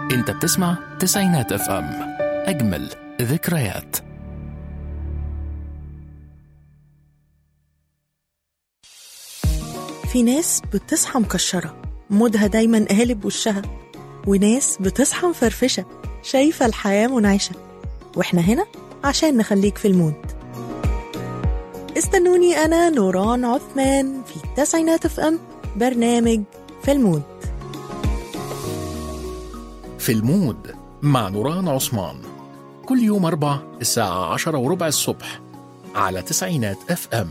انت بتسمع تسعينات اف ام اجمل ذكريات في ناس بتصحى مكشرة مودها دايما قالب وشها وناس بتصحى مفرفشة شايفة الحياة منعشة واحنا هنا عشان نخليك في المود استنوني أنا نوران عثمان في التسعينات اف ام برنامج في المود في المود مع نوران عثمان كل يوم أربع الساعة عشرة وربع الصبح على تسعينات اف ام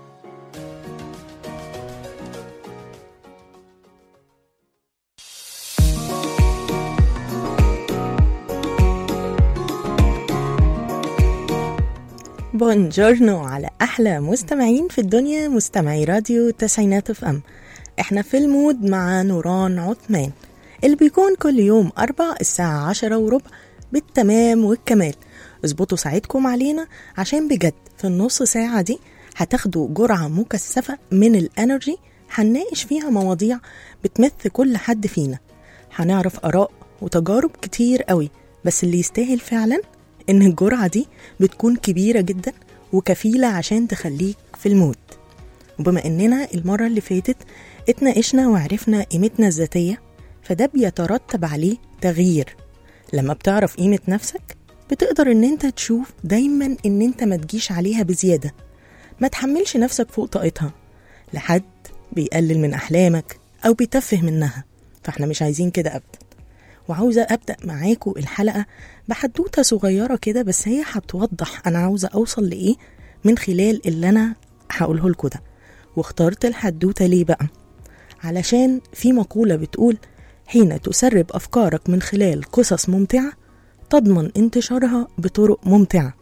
بونجورنو على أحلى مستمعين في الدنيا مستمعي راديو تسعينات اف ام احنا في المود مع نوران عثمان اللي بيكون كل يوم أربع الساعة عشرة وربع بالتمام والكمال اظبطوا ساعتكم علينا عشان بجد في النص ساعة دي هتاخدوا جرعة مكثفة من الانرجي هنناقش فيها مواضيع بتمث كل حد فينا هنعرف آراء وتجارب كتير قوي بس اللي يستاهل فعلا إن الجرعة دي بتكون كبيرة جدا وكفيلة عشان تخليك في المود وبما إننا المرة اللي فاتت اتناقشنا وعرفنا قيمتنا الذاتية فده بيترتب عليه تغيير لما بتعرف قيمة نفسك بتقدر إن أنت تشوف دايما إن أنت ما تجيش عليها بزيادة ما تحملش نفسك فوق طاقتها لحد بيقلل من أحلامك أو بيتفه منها فاحنا مش عايزين كده أبدا وعاوزة أبدأ معاكم الحلقة بحدوتة صغيرة كده بس هي هتوضح أنا عاوزة أوصل لإيه من خلال اللي أنا هقوله لكم ده واخترت الحدوتة ليه بقى علشان في مقولة بتقول حين تسرب أفكارك من خلال قصص ممتعة تضمن انتشارها بطرق ممتعة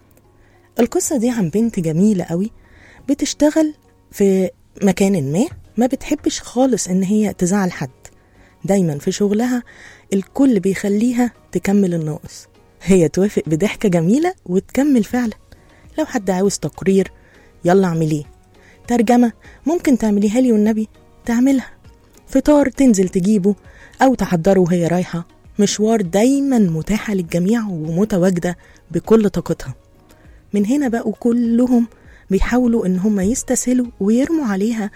القصة دي عن بنت جميلة قوي بتشتغل في مكان ما ما بتحبش خالص إن هي تزعل حد دايما في شغلها الكل بيخليها تكمل الناقص هي توافق بضحكة جميلة وتكمل فعلا لو حد عاوز تقرير يلا اعمليه ترجمة ممكن تعمليها لي والنبي تعملها فطار تنزل تجيبه أو تحضره وهي رايحة مشوار دايما متاحة للجميع ومتواجدة بكل طاقتها من هنا بقوا كلهم بيحاولوا ان هم يستسهلوا ويرموا عليها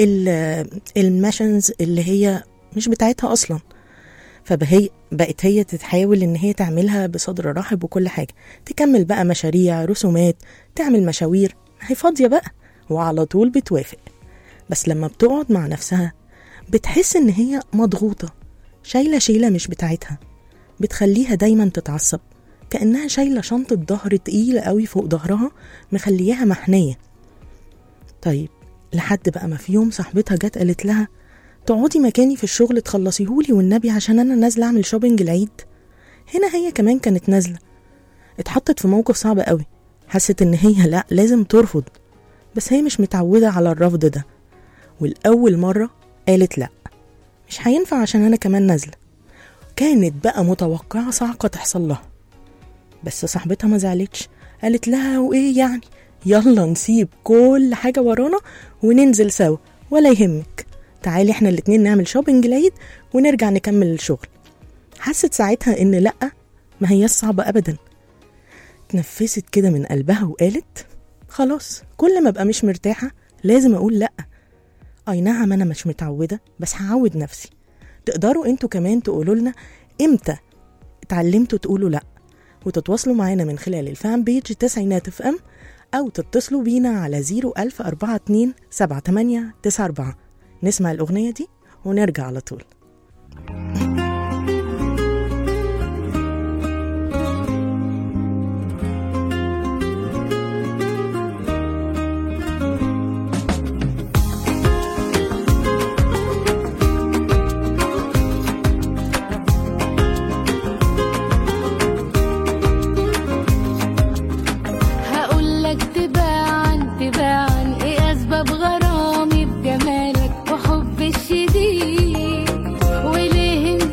الماشنز اللي هي مش بتاعتها اصلا فبهي بقت هي تتحاول ان هي تعملها بصدر رحب وكل حاجه تكمل بقى مشاريع رسومات تعمل مشاوير هي فاضيه بقى وعلى طول بتوافق بس لما بتقعد مع نفسها بتحس ان هي مضغوطه شايله شيله مش بتاعتها بتخليها دايما تتعصب كانها شايله شنطه ظهر تقيله قوي فوق ظهرها مخلياها محنيه طيب لحد بقى ما في يوم صاحبتها جت قالت لها تقعدي مكاني في الشغل تخلصيهولي والنبي عشان انا نازله اعمل شوبينج العيد هنا هي كمان كانت نازله اتحطت في موقف صعب قوي حست ان هي لا لازم ترفض بس هي مش متعوده على الرفض ده والاول مره قالت لا مش هينفع عشان انا كمان نازله كانت بقى متوقعه صعقه تحصل لها بس صاحبتها ما زعلتش قالت لها وايه يعني يلا نسيب كل حاجه ورانا وننزل سوا ولا يهمك تعالي احنا الاتنين نعمل شوبينج العيد ونرجع نكمل الشغل حست ساعتها ان لأ ما هي صعبة أبدا اتنفست كده من قلبها وقالت خلاص كل ما ابقى مش مرتاحة لازم أقول لأ أي نعم أنا مش متعودة بس هعود نفسي تقدروا انتوا كمان تقولوا لنا امتى اتعلمتوا تقولوا لأ وتتواصلوا معانا من خلال الفان بيج تسعينات اف ام أو تتصلوا بينا على 01042 7894 نسمع الأغنية دي ونرجع على طول هقولك تباعا تباعا ايه اسباب غرامي بجمالك وحب الشديد وليه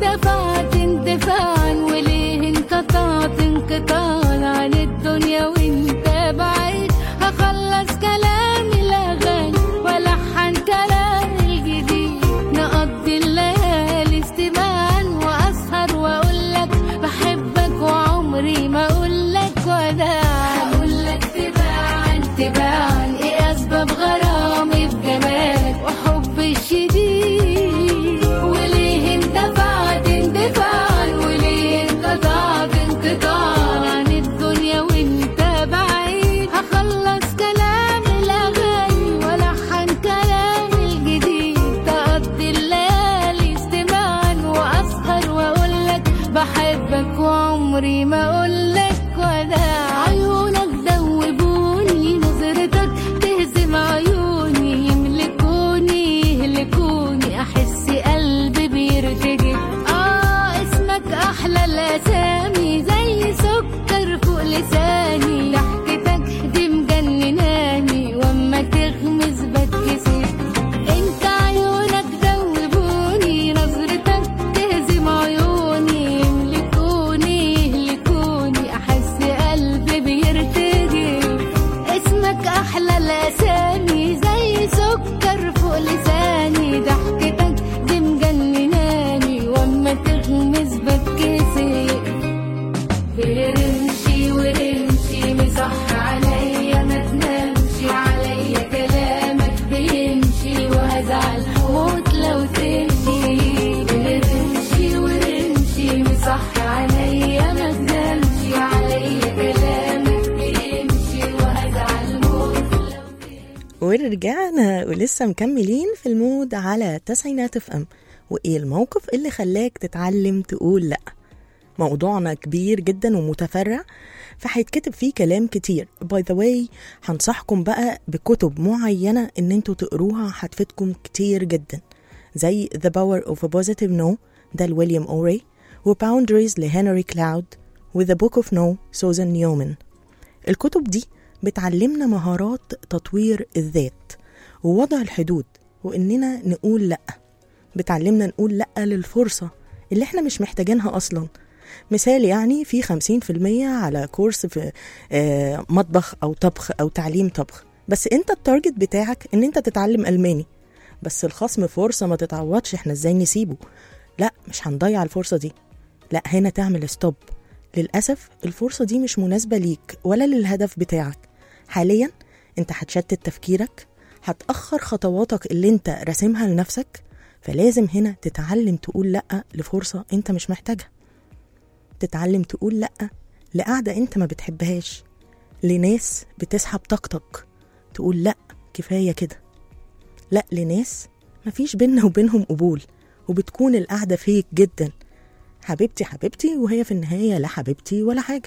ورجعنا ولسه مكملين في المود على تسعينات اف ام وايه الموقف اللي خلاك تتعلم تقول لا موضوعنا كبير جدا ومتفرع فهيتكتب فيه كلام كتير باي ذا واي هنصحكم بقى بكتب معينة ان انتوا تقروها هتفيدكم كتير جدا زي The Power of a Positive No ده لويليام أوري وباوندريز لهنري كلاود و The Book of No سوزان نيومان الكتب دي بتعلمنا مهارات تطوير الذات ووضع الحدود وإننا نقول لأ بتعلمنا نقول لأ للفرصة اللي احنا مش محتاجينها أصلا مثال يعني في خمسين في المية على كورس في آه، مطبخ أو طبخ أو تعليم طبخ بس انت التارجت بتاعك ان انت تتعلم ألماني بس الخصم فرصة ما تتعوضش احنا ازاي نسيبه لا مش هنضيع الفرصة دي لا هنا تعمل ستوب للأسف الفرصة دي مش مناسبة ليك ولا للهدف بتاعك حاليا انت هتشتت تفكيرك هتأخر خطواتك اللي انت راسمها لنفسك فلازم هنا تتعلم تقول لأ لفرصة انت مش محتاجها تتعلم تقول لأ لقعدة انت ما بتحبهاش لناس بتسحب طاقتك تقول لأ كفاية كده لأ لناس مفيش بينا وبينهم قبول وبتكون القعدة فيك جدا حبيبتي حبيبتي وهي في النهاية لا حبيبتي ولا حاجة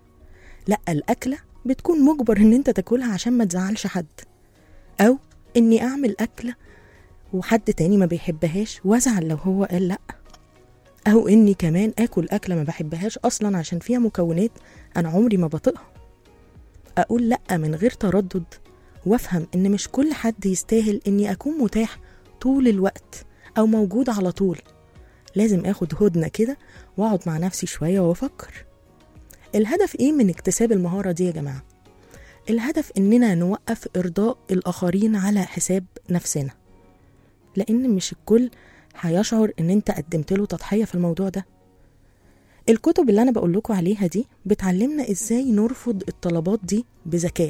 لا الأكلة بتكون مجبر إن أنت تاكلها عشان ما تزعلش حد أو إني أعمل أكلة وحد تاني ما بيحبهاش وأزعل لو هو قال لأ أو إني كمان آكل أكلة ما بحبهاش أصلا عشان فيها مكونات أنا عمري ما بطيقها أقول لأ من غير تردد وأفهم إن مش كل حد يستاهل إني أكون متاح طول الوقت أو موجود على طول لازم اخد هدنة كده واقعد مع نفسي شوية وافكر الهدف ايه من اكتساب المهارة دي يا جماعة الهدف اننا نوقف ارضاء الاخرين على حساب نفسنا لان مش الكل هيشعر ان انت قدمت له تضحية في الموضوع ده الكتب اللي انا بقول لكم عليها دي بتعلمنا ازاي نرفض الطلبات دي بذكاء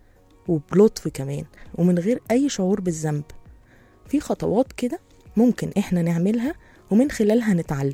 وبلطف كمان ومن غير اي شعور بالذنب في خطوات كده ممكن احنا نعملها ومن خلالها نتعلم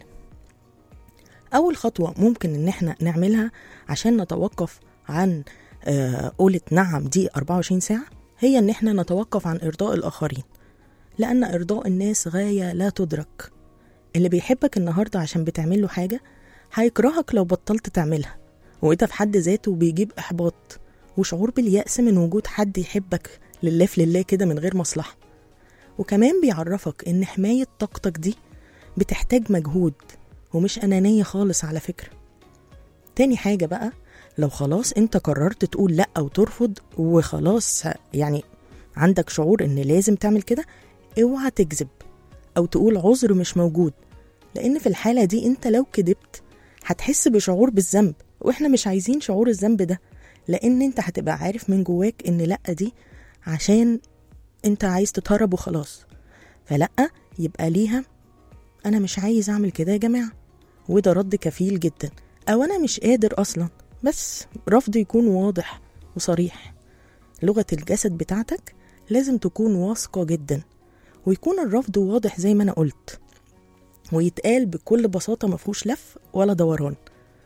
أول خطوة ممكن إن إحنا نعملها عشان نتوقف عن آه، قولة نعم دي 24 ساعة هي إن إحنا نتوقف عن إرضاء الآخرين لأن إرضاء الناس غاية لا تدرك اللي بيحبك النهاردة عشان بتعمل له حاجة هيكرهك لو بطلت تعملها وده في حد ذاته بيجيب إحباط وشعور باليأس من وجود حد يحبك لله في لله كده من غير مصلحة وكمان بيعرفك إن حماية طاقتك دي بتحتاج مجهود ومش أنانية خالص على فكرة تاني حاجة بقى لو خلاص انت قررت تقول لأ وترفض وخلاص يعني عندك شعور ان لازم تعمل كده اوعى تكذب او تقول عذر مش موجود لان في الحالة دي انت لو كذبت هتحس بشعور بالذنب واحنا مش عايزين شعور الذنب ده لان انت هتبقى عارف من جواك ان لأ دي عشان انت عايز تتهرب وخلاص فلأ يبقى ليها انا مش عايز اعمل كده يا جماعه وده رد كفيل جدا او انا مش قادر اصلا بس رفض يكون واضح وصريح لغه الجسد بتاعتك لازم تكون واثقه جدا ويكون الرفض واضح زي ما انا قلت ويتقال بكل بساطه مفهوش لف ولا دوران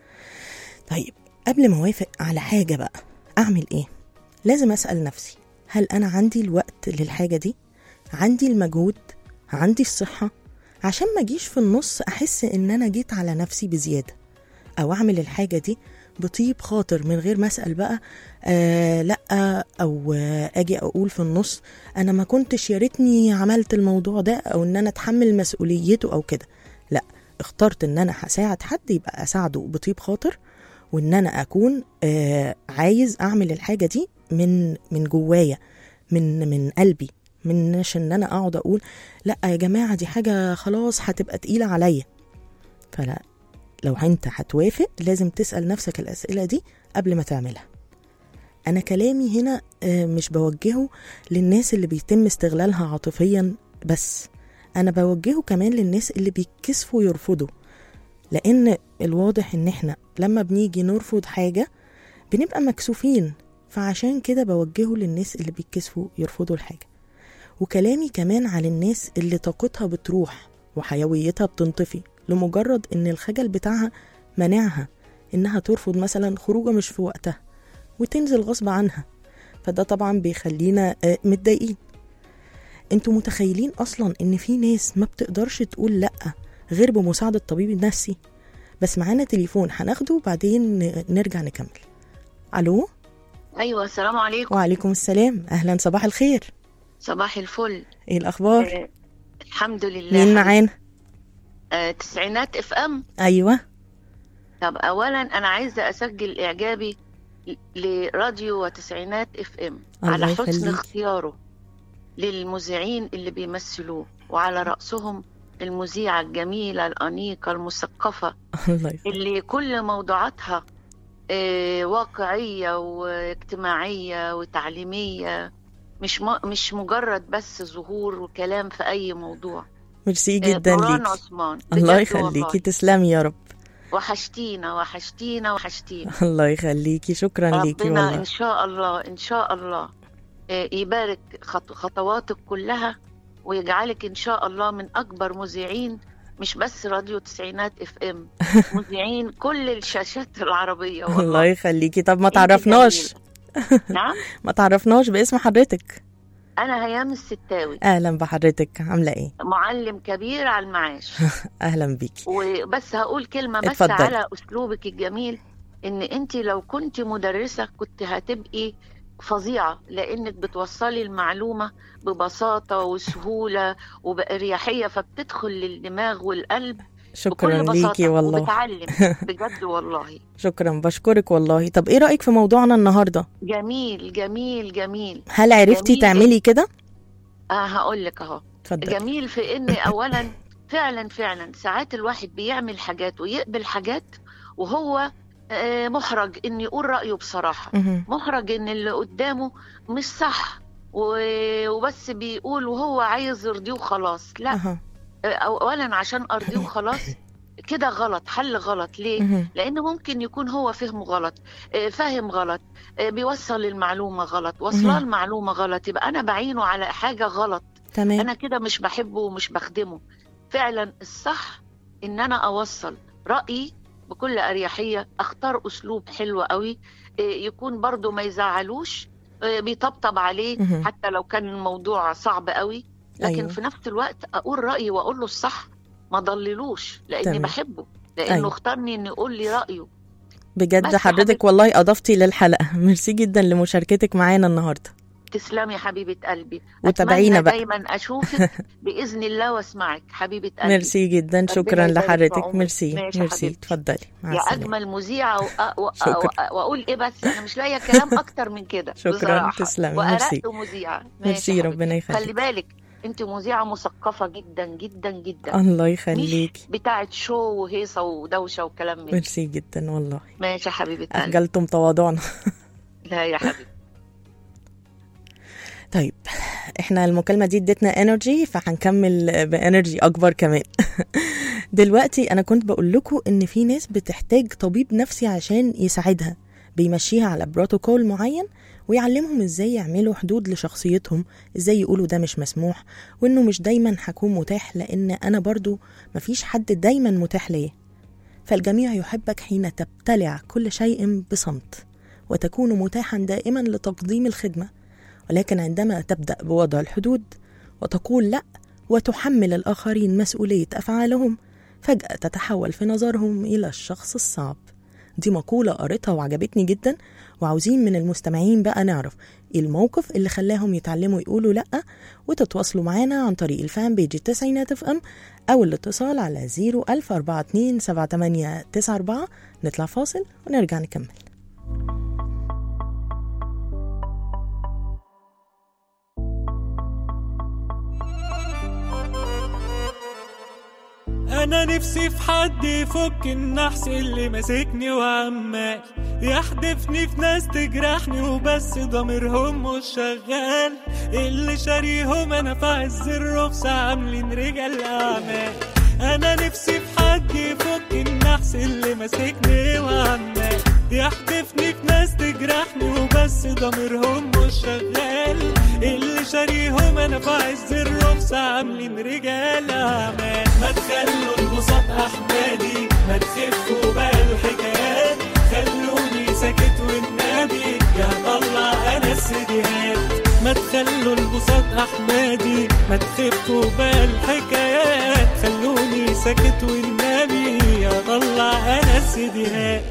طيب قبل ما اوافق على حاجه بقى اعمل ايه لازم اسال نفسي هل انا عندي الوقت للحاجه دي عندي المجهود عندي الصحه عشان ما اجيش في النص احس ان انا جيت على نفسي بزياده او اعمل الحاجه دي بطيب خاطر من غير ما اسال بقى آه لا او آه اجي اقول في النص انا ما كنتش يا ريتني عملت الموضوع ده او ان انا اتحمل مسؤوليته او كده لا اخترت ان انا هساعد حد يبقى اساعده بطيب خاطر وان انا اكون آه عايز اعمل الحاجه دي من من جوايا من من قلبي منش ان انا اقعد اقول لا يا جماعه دي حاجه خلاص هتبقى تقيله عليا فلا لو انت هتوافق لازم تسال نفسك الاسئله دي قبل ما تعملها انا كلامي هنا آه، مش بوجهه للناس اللي بيتم استغلالها عاطفيا بس انا بوجهه كمان للناس اللي بيتكسفوا يرفضوا لان الواضح ان احنا لما بنيجي نرفض حاجه بنبقى مكسوفين فعشان كده بوجهه للناس اللي بيتكسفوا يرفضوا الحاجه وكلامي كمان على الناس اللي طاقتها بتروح وحيويتها بتنطفي لمجرد ان الخجل بتاعها منعها انها ترفض مثلا خروجه مش في وقتها وتنزل غصب عنها فده طبعا بيخلينا آه، متضايقين انتوا متخيلين اصلا ان في ناس ما بتقدرش تقول لا غير بمساعدة الطبيب النفسي بس معانا تليفون هناخده وبعدين ن- نرجع نكمل الو ايوه السلام عليكم وعليكم السلام اهلا صباح الخير صباح الفل ايه الاخبار آه الحمد لله مين معانا آه تسعينات اف ام ايوه طب اولا انا عايزه اسجل اعجابي ل- لراديو وتسعينات اف ام الله على حسن يخليك. اختياره للمذيعين اللي بيمثلوه وعلى راسهم المذيعه الجميله الانيقه المثقفه الله يخليك اللي كل موضوعاتها آه، واقعية واجتماعية وتعليمية مش م... مش مجرد بس ظهور وكلام في أي موضوع ميرسي آه، جدا نوران ليكي عثمان الله بجد يخليكي والله. تسلمي يا رب وحشتينا وحشتينا وحشتينا الله يخليكي شكرا ليكي ربنا والله إن شاء الله إن شاء الله آه، يبارك خط... خطواتك كلها ويجعلك إن شاء الله من أكبر مذيعين مش بس راديو تسعينات اف ام مذيعين كل الشاشات العربية والله الله يخليكي طب ما أنت تعرفناش جميلة. نعم ما تعرفناش باسم حضرتك أنا هيام الستاوي اهلا بحضرتك عامله ايه معلم كبير على المعاش اهلا بيكي وبس هقول كلمة بس اتفضلي. على أسلوبك الجميل إن أنت لو كنت مدرسة كنت هتبقي فظيعة لأنك بتوصلي المعلومة ببساطة وسهولة وبأريحية فبتدخل للدماغ والقلب شكرا بكل ليكي بساطة والله وبتعلم بجد والله شكرا بشكرك والله طب ايه رايك في موضوعنا النهارده جميل جميل جميل هل عرفتي جميل. تعملي كده آه هقول لك أهو اتفضلي جميل في ان اولا فعلا فعلا ساعات الواحد بيعمل حاجات ويقبل حاجات وهو آه، محرج ان يقول رايه بصراحه مهم. محرج ان اللي قدامه مش صح و- وبس بيقول وهو عايز يرضيه وخلاص لا أها. آه، اولا عشان ارضيه وخلاص كده غلط حل غلط ليه مهم. لان ممكن يكون هو فهمه غلط آه، فاهم غلط آه، بيوصل المعلومه غلط وصلها مهم. المعلومه غلط يبقى انا بعينه على حاجه غلط تمام انا كده مش بحبه ومش بخدمه فعلا الصح ان انا اوصل رايي بكل اريحيه اختار اسلوب حلو قوي إيه، يكون برضو ما يزعلوش إيه، بيطبطب عليه مهم. حتى لو كان الموضوع صعب قوي لكن أيوة. أيوه. في نفس الوقت اقول رايي واقول له الصح ما ضللوش لاني تمام. بحبه لانه أيوة. أيوه. اختارني انه يقول لي رايه بجد بس حضرتك حضرتك- والله اضفتي للحلقه ميرسي جدا لمشاركتك معانا النهارده تسلمي حبيبه قلبي وتابعينا أتمنى بقى. دايما اشوفك باذن الله واسمعك حبيبه قلبي ميرسي جدا ربنا شكرا يبارك في لحضرتك عمرك. ميرسي ماشي يا ميرسي حبيبتي. اتفضلي مع يا السلامه اجمل مذيعه و... و... شكرا. و... واقول ايه بس انا مش لاقيه كلام اكتر من كده شكرا بصراحة. تسلمي ميرسي وارق مذيعه ماشي ميرسي يا حبيبتي. ربنا خلي يخليك بالك انت مذيعه مثقفه جدا جدا جدا الله مش يخليكي بتاعه شو وهيصه ودوشه وكلام من ده. ميرسي جدا والله ماشي يا حبيبه قلبي اخجلتم تواضعنا لا يا حبيبي طيب احنا المكالمة دي ادتنا انرجي فهنكمل بانرجي اكبر كمان دلوقتي انا كنت بقول لكم ان في ناس بتحتاج طبيب نفسي عشان يساعدها بيمشيها على بروتوكول معين ويعلمهم ازاي يعملوا حدود لشخصيتهم ازاي يقولوا ده مش مسموح وانه مش دايما هكون متاح لان انا برضو مفيش حد دايما متاح ليا فالجميع يحبك حين تبتلع كل شيء بصمت وتكون متاحا دائما لتقديم الخدمه ولكن عندما تبدا بوضع الحدود وتقول لا وتحمل الاخرين مسؤوليه افعالهم فجاه تتحول في نظرهم الى الشخص الصعب دي مقولة قريتها وعجبتني جدا وعاوزين من المستمعين بقى نعرف ايه الموقف اللي خلاهم يتعلموا يقولوا لأ وتتواصلوا معانا عن طريق الفان بيج التسعينات اف ام أو الاتصال على 01042 نطلع فاصل ونرجع نكمل انا نفسي في حد يفك النحس اللي ماسكني وعمال يحدفني في ناس تجرحني وبس ضميرهم مش شغال اللي شاريهم انا في عز الرخصة عاملين رجال اعمال انا نفسي في حد يفك النحس اللي ماسكني وعمال يحدفني في ناس تجرحني وبس ضميرهم مش شغال اللي شاريهم انا في عز الرخصة عاملين رجال اعمال ما تخلوا البساط احمالي ما تخفوا بقى الحكايات خلوني ساكت والنبي يا طلع انا السيديهات ما تخلوا البساط احمادي ما تخفوا بالحكايات خلوني ساكت والنبي يا طلع انا السيديهات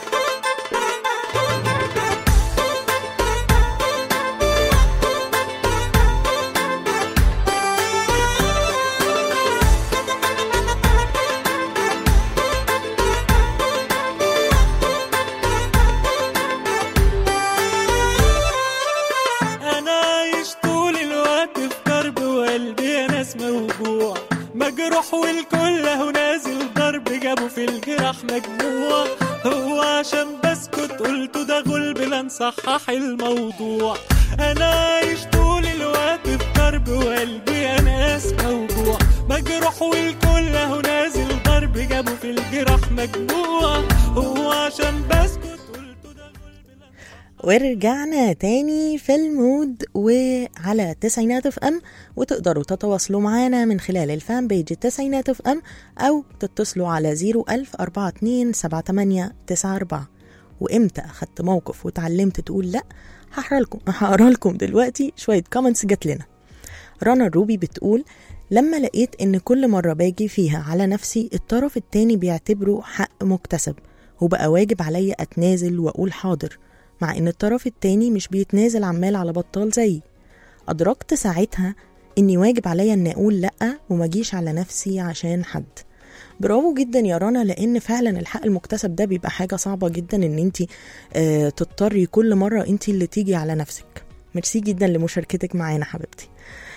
انا عايش طول الوقت في كرب وقلبي انا ناس موجوع مجروح والكل اهو نازل ضرب جابوا في الجراح مجموع هو عشان بسكت قلت ده غلب لا نصحح الموضوع انا عايش طول الوقت في كرب وقلبي انا ناس موجوع مجروح والكل اهو نازل ضرب جابوا في الجراح مجموع هو عشان بسكت قلت ده غلب لا ورجعنا تاني في المود وعلى تسعينات اف ام وتقدروا تتواصلوا معانا من خلال الفان بيج التسعينات اف ام او تتصلوا على 01000 42 78 94 وامتى اخدت موقف وتعلمت تقول لا هقرا لكم هقرا لكم دلوقتي شويه كومنتس جات لنا رنا الروبي بتقول لما لقيت ان كل مرة باجي فيها على نفسي الطرف التاني بيعتبره حق مكتسب وبقى واجب عليا اتنازل واقول حاضر مع ان الطرف التاني مش بيتنازل عمال على بطال زيي ادركت ساعتها اني واجب عليا اني اقول لا وما اجيش على نفسي عشان حد برافو جدا يا رنا لان فعلا الحق المكتسب ده بيبقى حاجه صعبه جدا ان انت آه تضطري كل مره انت اللي تيجي على نفسك ميرسي جدا لمشاركتك معانا حبيبتي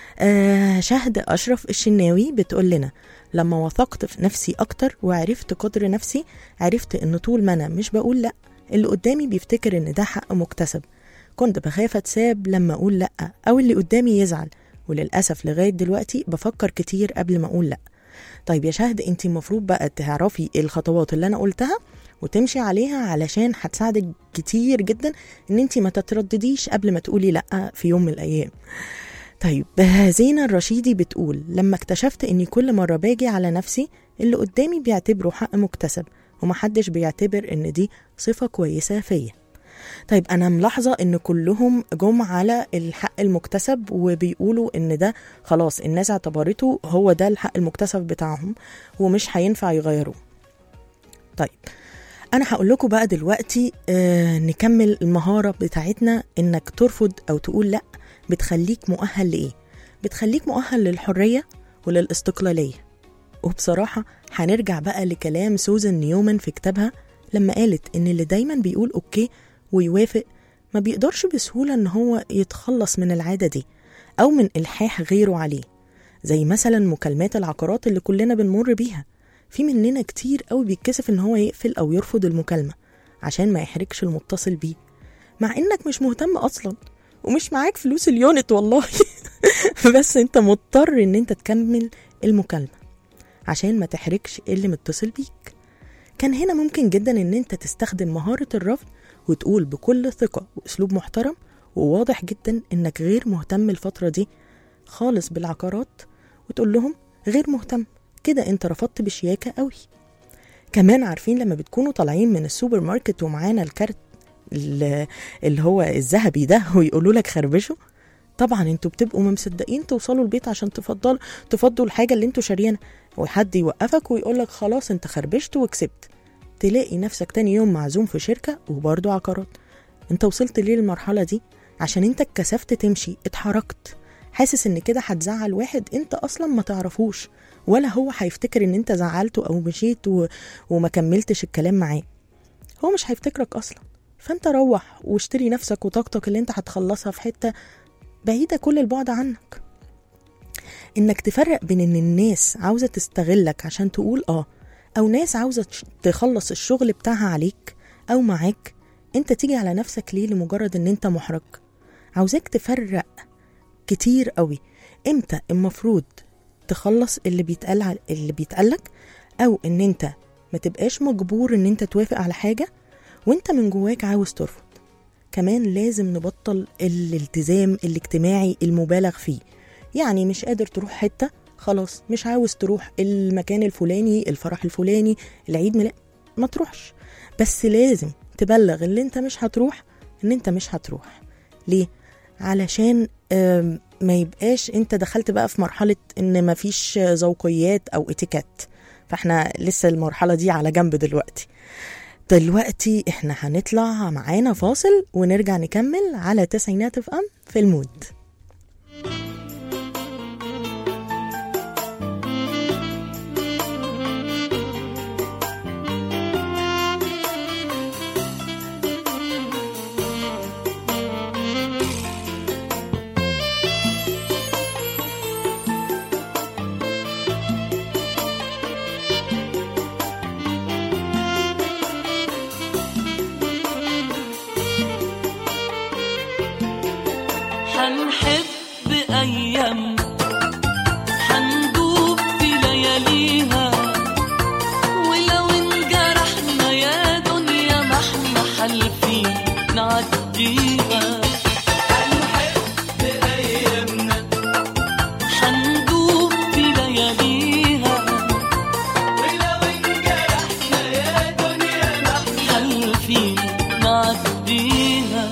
آه شهد أشرف الشناوي بتقول لنا لما وثقت في نفسي أكتر وعرفت قدر نفسي عرفت إن طول ما أنا مش بقول لأ اللي قدامي بيفتكر إن ده حق مكتسب كنت بخاف أتساب لما أقول لأ أو اللي قدامي يزعل وللأسف لغاية دلوقتي بفكر كتير قبل ما أقول لأ طيب يا شهد انت المفروض بقى تعرفي الخطوات اللي انا قلتها وتمشي عليها علشان هتساعدك كتير جدا ان انت ما تتردديش قبل ما تقولي لا في يوم من الايام طيب زينة الرشيدي بتقول لما اكتشفت اني كل مرة باجي على نفسي اللي قدامي بيعتبره حق مكتسب ومحدش بيعتبر ان دي صفة كويسة فيا طيب انا ملاحظة ان كلهم جم على الحق المكتسب وبيقولوا ان ده خلاص الناس اعتبرته هو ده الحق المكتسب بتاعهم ومش هينفع يغيروه طيب انا هقول لكم بقى دلوقتي آه نكمل المهارة بتاعتنا انك ترفض او تقول لا بتخليك مؤهل لايه بتخليك مؤهل للحرية وللاستقلالية وبصراحة هنرجع بقى لكلام سوزان نيومان في كتابها لما قالت ان اللي دايما بيقول اوكي ويوافق ما بيقدرش بسهولة ان هو يتخلص من العادة دي او من الحاح غيره عليه زي مثلا مكالمات العقارات اللي كلنا بنمر بيها في مننا كتير قوي بيتكسف ان هو يقفل او يرفض المكالمة عشان ما يحرجش المتصل بيه مع انك مش مهتم اصلا ومش معاك فلوس اليونت والله بس انت مضطر ان انت تكمل المكالمة عشان ما تحرجش اللي متصل بيك كان هنا ممكن جدا ان انت تستخدم مهارة الرفض وتقول بكل ثقة واسلوب محترم وواضح جدا انك غير مهتم الفترة دي خالص بالعقارات وتقول لهم غير مهتم كده انت رفضت بشياكة قوي كمان عارفين لما بتكونوا طالعين من السوبر ماركت ومعانا الكارت ال- اللي هو الذهبي ده ويقولوا لك خربشه طبعا انتوا بتبقوا مصدقين توصلوا البيت عشان تفضلوا تفضوا الحاجه اللي انتوا شاريينها وحد يوقفك ويقول لك خلاص انت خربشت وكسبت تلاقي نفسك تاني يوم معزوم في شركه وبرضه عقارات انت وصلت ليه للمرحله دي عشان انت اتكسفت تمشي اتحركت حاسس ان كده هتزعل واحد انت اصلا ما تعرفوش ولا هو هيفتكر ان انت زعلته او مشيت و... وما كملتش الكلام معاه هو مش هيفتكرك اصلا فانت روح واشتري نفسك وطاقتك اللي انت هتخلصها في حته بعيده كل البعد عنك انك تفرق بين ان الناس عاوزه تستغلك عشان تقول اه او ناس عاوزه تش- تخلص الشغل بتاعها عليك او معاك انت تيجي على نفسك ليه لمجرد ان انت محرج عاوزاك تفرق كتير قوي امتى المفروض تخلص اللي بيتقال عل- اللي بيتقالك او ان انت ما تبقاش مجبور ان انت توافق على حاجه وانت من جواك عاوز ترفض كمان لازم نبطل الالتزام الاجتماعي المبالغ فيه يعني مش قادر تروح حته خلاص مش عاوز تروح المكان الفلاني الفرح الفلاني العيد ميلاد ما تروحش بس لازم تبلغ اللي انت مش هتروح ان انت مش هتروح ليه علشان آم، ما يبقاش انت دخلت بقى في مرحلة ان مفيش ذوقيات او اتيكات فاحنا لسه المرحلة دي على جنب دلوقتي دلوقتي احنا هنطلع معانا فاصل ونرجع نكمل على تسعينات اف ام في المود حنحب أيام حندوب في لياليها ولو انجرحنا يا دنيا ما احنا حالفين نعديها حنحب أيامنا حندوب في لياليها ولو انجرحنا يا دنيا ما احنا حالفين نعديها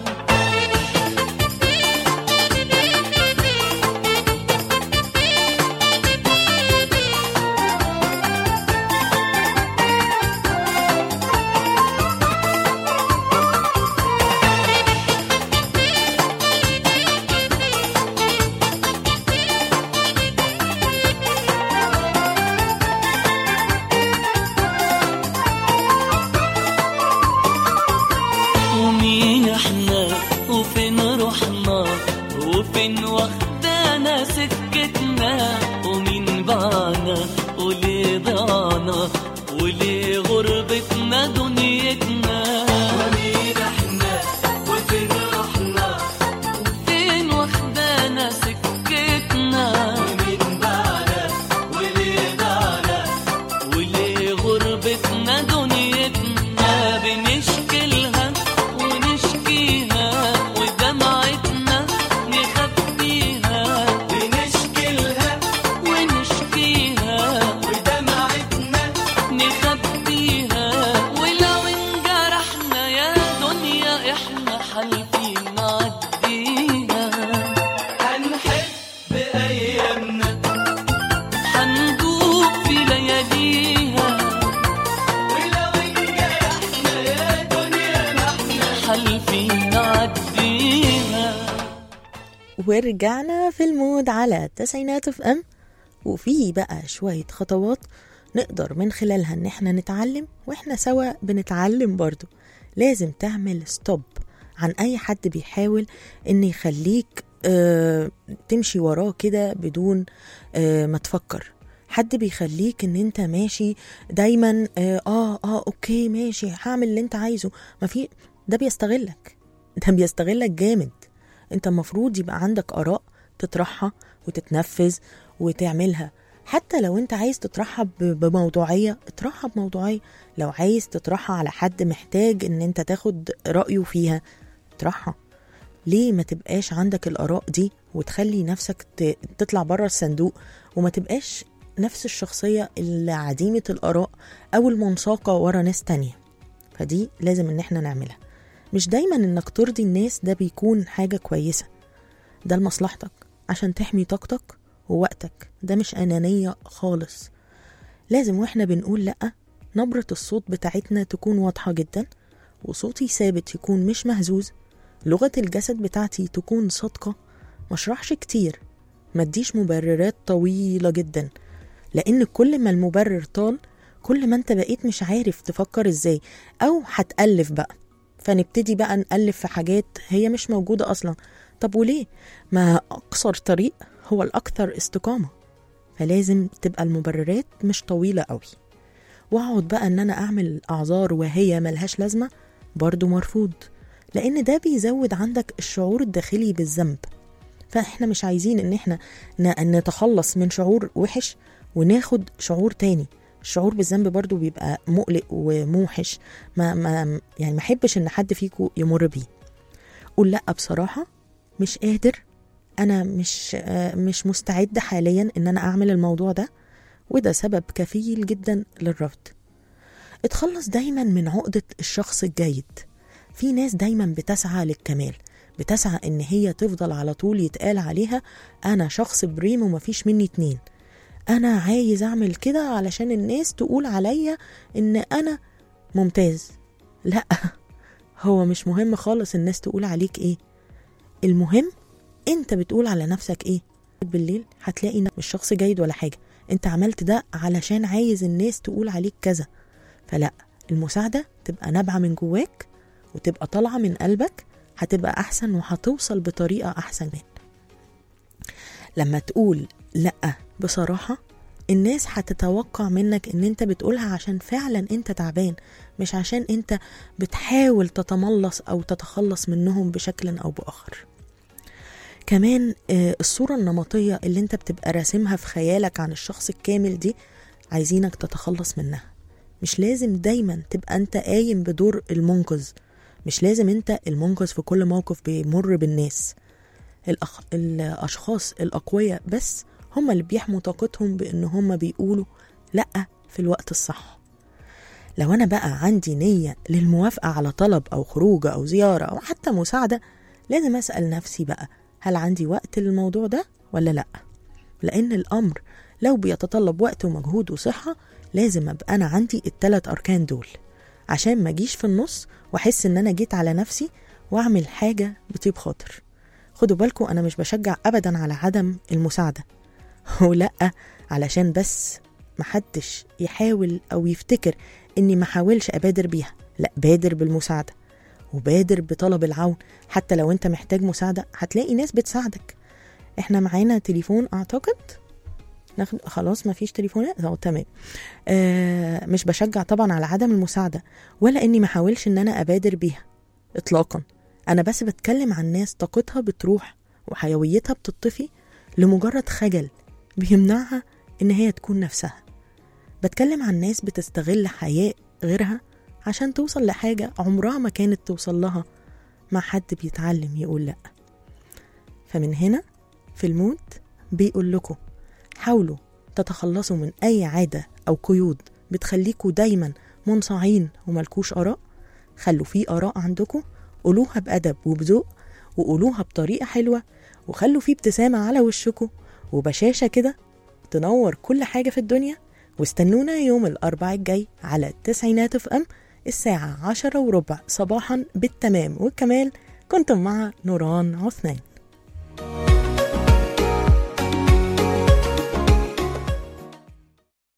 ومين احنا وفين رحنا وفين واخدانا سكتنا ومين باعنا وليه ضاعنا وليه غربتنا دنيتنا ومين احنا وفين رحنا وفين واخدانا سكتنا ومين باعنا وليه ضاعنا وليه غربتنا دنيتنا بنشكلها ونشكيها ودمعتنا نخبيها بنشكلها ونشكيها ودمعتنا نخبيها ولو انجرحنا يا دنيا احنا حالفين نعديها هنحب ايامنا هندوب في لياليها ولو انجرحنا يا دنيا ما احنا حالفين نعديها ورجعنا في المود على تسعينات اف ام وفي بقى شوية خطوات نقدر من خلالها ان احنا نتعلم واحنا سوا بنتعلم برضو لازم تعمل ستوب عن اي حد بيحاول ان يخليك آه تمشي وراه كده بدون آه ما تفكر حد بيخليك ان انت ماشي دايما اه اه, آه اوكي ماشي هعمل اللي انت عايزه ما في ده بيستغلك ده بيستغلك جامد انت المفروض يبقى عندك اراء تطرحها وتتنفذ وتعملها حتى لو انت عايز تطرحها ب- بموضوعية اطرحها بموضوعية لو عايز تطرحها على حد محتاج ان انت تاخد رأيه فيها اطرحها ليه ما تبقاش عندك الآراء دي وتخلي نفسك ت- تطلع بره الصندوق وما تبقاش نفس الشخصية اللي عديمة الآراء أو المنساقة ورا ناس تانية فدي لازم ان احنا نعملها مش دايما انك ترضي الناس ده بيكون حاجة كويسة ده لمصلحتك عشان تحمي طاقتك ووقتك ده مش أنانية خالص لازم واحنا بنقول لأ نبرة الصوت بتاعتنا تكون واضحة جدا وصوتي ثابت يكون مش مهزوز لغة الجسد بتاعتي تكون صادقة مشرحش كتير ما اديش مبررات طويلة جدا لأن كل ما المبرر طال كل ما انت بقيت مش عارف تفكر ازاي أو هتألف بقى فنبتدي بقى نألف في حاجات هي مش موجودة أصلا طب وليه؟ ما أقصر طريق هو الأكثر استقامة فلازم تبقى المبررات مش طويلة قوي واقعد بقى ان انا اعمل اعذار وهي ملهاش لازمة برضو مرفوض لان ده بيزود عندك الشعور الداخلي بالذنب فاحنا مش عايزين ان احنا ن- نتخلص من شعور وحش وناخد شعور تاني الشعور بالذنب برضو بيبقى مقلق وموحش ما, ما يعني ما احبش ان حد فيكم يمر بيه قول لا بصراحة مش قادر انا مش آه، مش مستعد حاليا ان انا اعمل الموضوع ده وده سبب كفيل جدا للرفض اتخلص دايما من عقدة الشخص الجيد في ناس دايما بتسعى للكمال بتسعى ان هي تفضل على طول يتقال عليها انا شخص بريم ومفيش مني اتنين انا عايز اعمل كده علشان الناس تقول عليا ان انا ممتاز لا هو مش مهم خالص الناس تقول عليك ايه المهم انت بتقول على نفسك ايه بالليل هتلاقي انك مش شخص جيد ولا حاجة انت عملت ده علشان عايز الناس تقول عليك كذا فلا المساعدة تبقى نابعة من جواك وتبقى طالعة من قلبك هتبقى أحسن وهتوصل بطريقة أحسن من لما تقول لأ بصراحة الناس هتتوقع منك ان انت بتقولها عشان فعلا انت تعبان مش عشان انت بتحاول تتملص او تتخلص منهم بشكل او باخر كمان آه، الصورة النمطية اللي انت بتبقى راسمها في خيالك عن الشخص الكامل دي عايزينك تتخلص منها مش لازم دايما تبقى انت قايم بدور المنقذ مش لازم انت المنقذ في كل موقف بيمر بالناس الأخ... الأشخاص الأقوياء بس هم اللي بيحموا طاقتهم بإن هم بيقولوا لأ في الوقت الصح لو أنا بقى عندي نية للموافقة على طلب أو خروج أو زيارة أو حتى مساعدة لازم أسأل نفسي بقى هل عندي وقت للموضوع ده ولا لأ لأن الأمر لو بيتطلب وقت ومجهود وصحة لازم أبقى أنا عندي التلات أركان دول عشان ما أجيش في النص وأحس إن أنا جيت على نفسي وأعمل حاجة بطيب خاطر خدوا بالكم أنا مش بشجع أبدا على عدم المساعدة ولأ علشان بس محدش يحاول أو يفتكر إني محاولش أبادر بيها لأ بادر بالمساعدة وبادر بطلب العون حتى لو أنت محتاج مساعدة هتلاقي ناس بتساعدك احنا معانا تليفون أعتقد ناخد خلاص ما فيش تليفونات اه تمام آه مش بشجع طبعا على عدم المساعدة ولا إني محاولش إن أنا أبادر بيها إطلاقا أنا بس بتكلم عن ناس طاقتها بتروح وحيويتها بتطفي لمجرد خجل بيمنعها إن هي تكون نفسها بتكلم عن ناس بتستغل حياء غيرها عشان توصل لحاجة عمرها ما كانت توصل لها مع حد بيتعلم يقول لأ فمن هنا في المود بيقول لكم حاولوا تتخلصوا من أي عادة أو قيود بتخليكوا دايما منصاعين وملكوش آراء خلوا في آراء عندكم قولوها بأدب وبذوق وقولوها بطريقة حلوة وخلوا في ابتسامة على وشكم وبشاشة كده تنور كل حاجة في الدنيا واستنونا يوم الأربع الجاي على التسعينات اف ام الساعة عشرة وربع صباحا بالتمام والكمال كنتم مع نوران عثمان